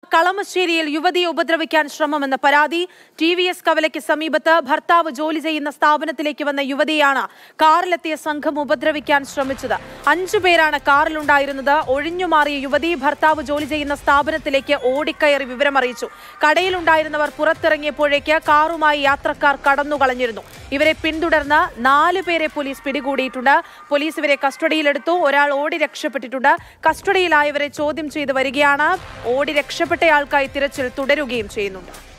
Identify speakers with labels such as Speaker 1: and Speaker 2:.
Speaker 1: കളമശ്ശേരിയിൽ യുവതിയെ ഉപദ്രവിക്കാൻ ശ്രമമെന്ന പരാതി ടി വി എസ് കവലയ്ക്ക് സമീപത്ത് ഭർത്താവ് ജോലി ചെയ്യുന്ന സ്ഥാപനത്തിലേക്ക് വന്ന യുവതിയാണ് കാറിലെത്തിയ സംഘം ഉപദ്രവിക്കാൻ ശ്രമിച്ചത് അഞ്ചു പേരാണ് കാറിലുണ്ടായിരുന്നത് ഒഴിഞ്ഞുമാറിയ യുവതി ഭർത്താവ് ജോലി ചെയ്യുന്ന സ്ഥാപനത്തിലേക്ക് ഓടിക്കയറി വിവരമറിയിച്ചു കടയിലുണ്ടായിരുന്നവർ പുറത്തിറങ്ങിയപ്പോഴേക്ക് കാറുമായി യാത്രക്കാർ കടന്നുകളഞ്ഞിരുന്നു ഇവരെ പിന്തുടർന്ന് നാല് പേരെ പോലീസ് പിടികൂടിയിട്ടുണ്ട് പോലീസ് ഇവരെ കസ്റ്റഡിയിലെടുത്തു ഒരാൾ ഓടി രക്ഷപ്പെട്ടിട്ടുണ്ട് കസ്റ്റഡിയിലായവരെ ചോദ്യം ചെയ്ത് വരികയാണ് ഓടി രക്ഷപ്പെട്ടയാൾക്കായി തിരച്ചിൽ തുടരുകയും ചെയ്യുന്നുണ്ട്